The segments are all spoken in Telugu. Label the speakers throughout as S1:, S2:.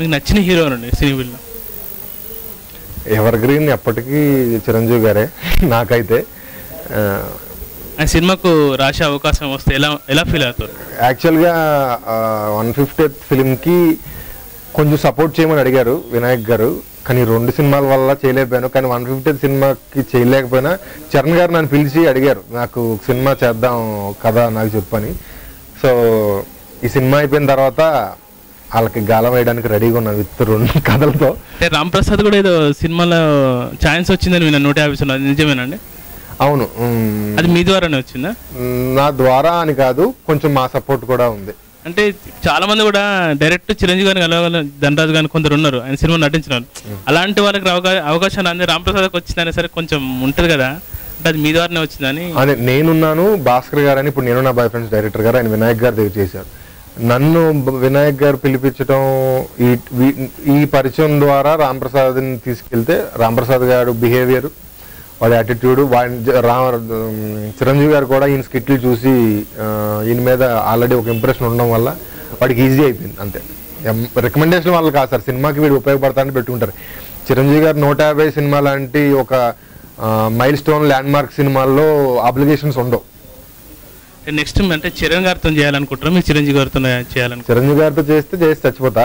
S1: మీకు నచ్చిన హీరో అండి సినీ
S2: ఎవర్ గ్రీన్ ఎప్పటికీ చిరంజీవి గారే నాకైతే ఆ,
S1: ఆయన సినిమాకు రాసే అవకాశం వస్తే ఎలా ఎలా ఫీల్ అవుతారు
S2: యాక్చువల్గా వన్ ఫిఫ్టీ ఫిలింకి కొంచెం సపోర్ట్ చేయమని అడిగారు వినాయక్ గారు కానీ రెండు సినిమాల వల్ల చేయలేకపోయాను కానీ వన్ ఫిఫ్టీ సినిమాకి చేయలేకపోయినా చరణ్ గారు నన్ను పిలిచి అడిగారు నాకు ఒక సినిమా చేద్దాం కదా నాకు చెప్పని సో ఈ సినిమా అయిపోయిన తర్వాత వాళ్ళకి గాలం వేయడానికి రెడీగా ఉన్నాను విత్ రెండు కథలతో
S1: అంటే రామ్ ప్రసాద్ కూడా ఏదో సినిమాలో ఛాన్స్ వచ్చిందని విన్న నూట యాభై సినిమా అది నిజమేనండి
S2: అవును ఉమ్,
S1: అది మీ ద్వారానే వచ్చిందా
S2: నా ద్వారా అని కాదు కొంచెం మా సపోర్ట్ కూడా ఉంది
S1: అంటే చాలా మంది కూడా డైరెక్ట్ చిరంజీవి గారిని కలవగల ధనరాజు గారిని కొందరు ఉన్నారు ఆయన సినిమా నటించినారు అలాంటి వాళ్ళకి అవకా- అవకాశం అంది రామ్ ప్రసాద్కి వచ్చిందనే సరే కొంచెం ఉంటుంది కదా అంటే అది మీ ద్వారానే వచ్చిందని
S2: అదే నేనున్నాను భాస్కర్ గారు అని ఇప్పుడు నేను నా బాయ్ ఫ్రెండ్స్ డైరెక్టర్ గారు ఆయన వినాయక్ గారి దగ్గర చేశారు నన్ను బ- వినాయక్ గారు పిలిపించడం ఈ వీ- ఈ పరిచయం ద్వారా రామ్ ప్రసాద్ని తీసుకెళ్తే రామ్ ప్రసాద్ గారు బిహేవియర్ వాడి యాటిట్యూడ్ వాడి జ- రామ చిరంజీవి గారు కూడా ఈయన స్కిట్లు చూసి ఆ, ఈయన మీద ఆల్రెడీ ఒక ఇంప్రెషన్ ఉండడం వల్ల వాడికి ఈజీ అయిపోయింది అంతే రికమెండేషన్ వాళ్ళు కాదు సార్ సినిమాకి వీడు ఉపయోగపడతానని పెట్టుకుంటారు చిరంజీవి గారు నూట యాభై సినిమా లాంటి ఒక మైల్ స్టోన్ ల్యాండ్ మార్క్ సినిమాల్లో అప్లికేషన్స్ ఉండవు
S1: నెక్స్ట్ అంటే చిరణ్ గారితో చేయాలనుకుంటారా మీరు చిరంజీవి గారితో చేయాలనుకుంటారు
S2: చిరంజీవి గారితో చేస్తే చేసి చచ్చిపోతా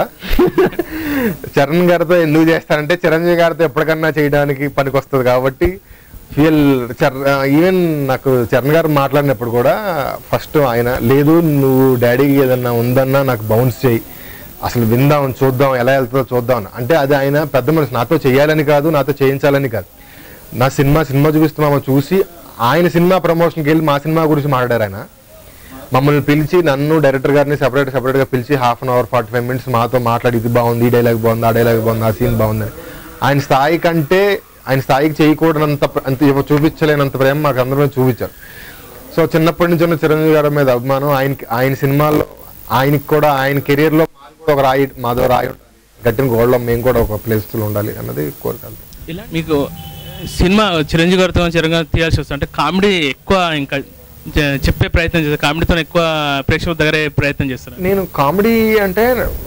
S2: చరణ్ గారితో ఎందుకు చేస్తానంటే చిరంజీవి గారితో ఎప్పటికన్నా చేయడానికి పనికి వస్తుంది కాబట్టి ఫీల్ ఈవెన్ నాకు చరణ్ గారు మాట్లాడినప్పుడు కూడా ఫస్ట్ ఆయన లేదు నువ్వు డాడీకి ఏదన్నా ఉందన్నా నాకు బౌన్స్ చేయి అసలు విందాం చూద్దాం ఎలా వెళ్తుందో చూద్దాం అని. అంటే అది ఆయన పెద్ద మనిషి నాతో చేయాలని కాదు నాతో చేయించాలని కాదు నా సినిమా సినిమా చూపిస్తున్నామో చూసి ఆయన సినిమా ప్రమోషన్కి వెళ్ళి మా సినిమా గురించి మాట్లాడారు ఆయన మమ్మల్ని పిలిచి నన్ను డైరెక్టర్ గారిని సెపరేట్ సెపరేట్ గా పిలిచి half an hour forty five minutes మాతో మాట్లాడి ఇది బాగుంది ఈ డైలాగ్ బాగుంది ఆ డైలాగ్ బాగుంది ఆ సీన్ బాగుంది అని ఆయన స్థాయి కంటే ఆయన స్థాయికి చేయకూడనంత ప్ర- అంత ఇవ్వ- చూపించలేనంత ప్రేమ మాకు అందరూ చూపించారు సో చిన్నప్పటి నుంచి ఉన్న చిరంజీవి గారి మీద అభిమానం ఆయనకి ఆయన సినిమాల్లో ఆయనకి కూడా ఆయన కెరీర్ లో మాది కూడా ఒక రాయి మాదో రాయి ఉండాలి. గట్టిన గోడలో మేము కూడా ఒక ప్లేస్ లో ఉండాలి అన్నది కోరిక
S1: ఇలా మీకు సినిమా చిరంజీవి గారితో చిరంజీవి గారితో తీయాల్సి వస్తుంది అంటే కామెడీ ఎక్కువ ఇంకా చె- చెప్పే ప్రయత్నం చేస్తారు కామెడీతో ఎక్కువ ప్రేక్షకుల దగ్గర ప్రయత్నం చేస్తారు
S2: నేను కామెడీ అంటే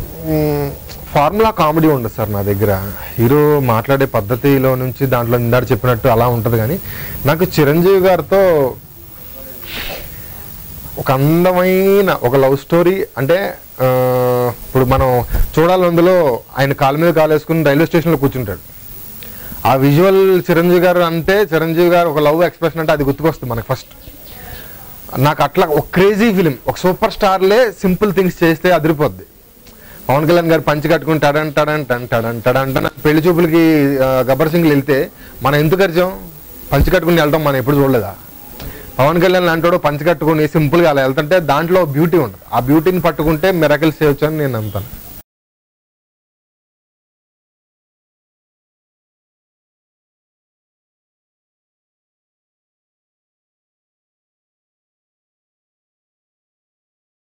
S2: ఫార్ములా కామెడీ ఉండదు సార్ నా దగ్గర హీరో మాట్లాడే పద్ధతిలో నుంచి దాంట్లో ఇందాక చెప్పినట్టు అలా ఉంటుంది కానీ నాకు చిరంజీవి గారితో ఒక అందమైన ఒక లవ్ స్టోరీ అంటే ఆ, ఇప్పుడు మనం చూడాలి అందులో ఆయన కాలు మీద కాలు వేసుకుని రైల్వే స్టేషన్లో కూర్చుంటాడు ఆ విజువల్ చిరంజీవి గారు అంటే చిరంజీవి గారు ఒక లవ్ ఎక్స్ప్రెషన్ అంటే అది గుర్తుకొస్తుంది మనకి ఫస్ట్ నాకు అట్లా ఒక క్రేజీ ఫిలిం ఒక సూపర్ స్టార్లే సింపుల్ థింగ్స్ చేస్తే అదిరిపోద్ది పవన్ కళ్యాణ్ గారు పంచి కట్టుకుని టడన్ టడన్ టన్ టడన్ టడన్ టన్ పెళ్లి చూపులకి ఆ, గబ్బర్ సింగ్లు వెళ్తే మనం ఎందుకు అరిచాం పంచి కట్టుకుని వెళ్ళడం మనం ఎప్పుడు చూడలేదా పవన్ కళ్యాణ్ లాంటి పంచి కట్టుకుని సింపుల్గా అలా వెళ్తుంటే దాంట్లో బ్యూటీ ఉంటుంది ఆ బ్యూటీని పట్టుకుంటే మిరకల్స్ చేయొచ్చు అని నేను నమ్ముతాను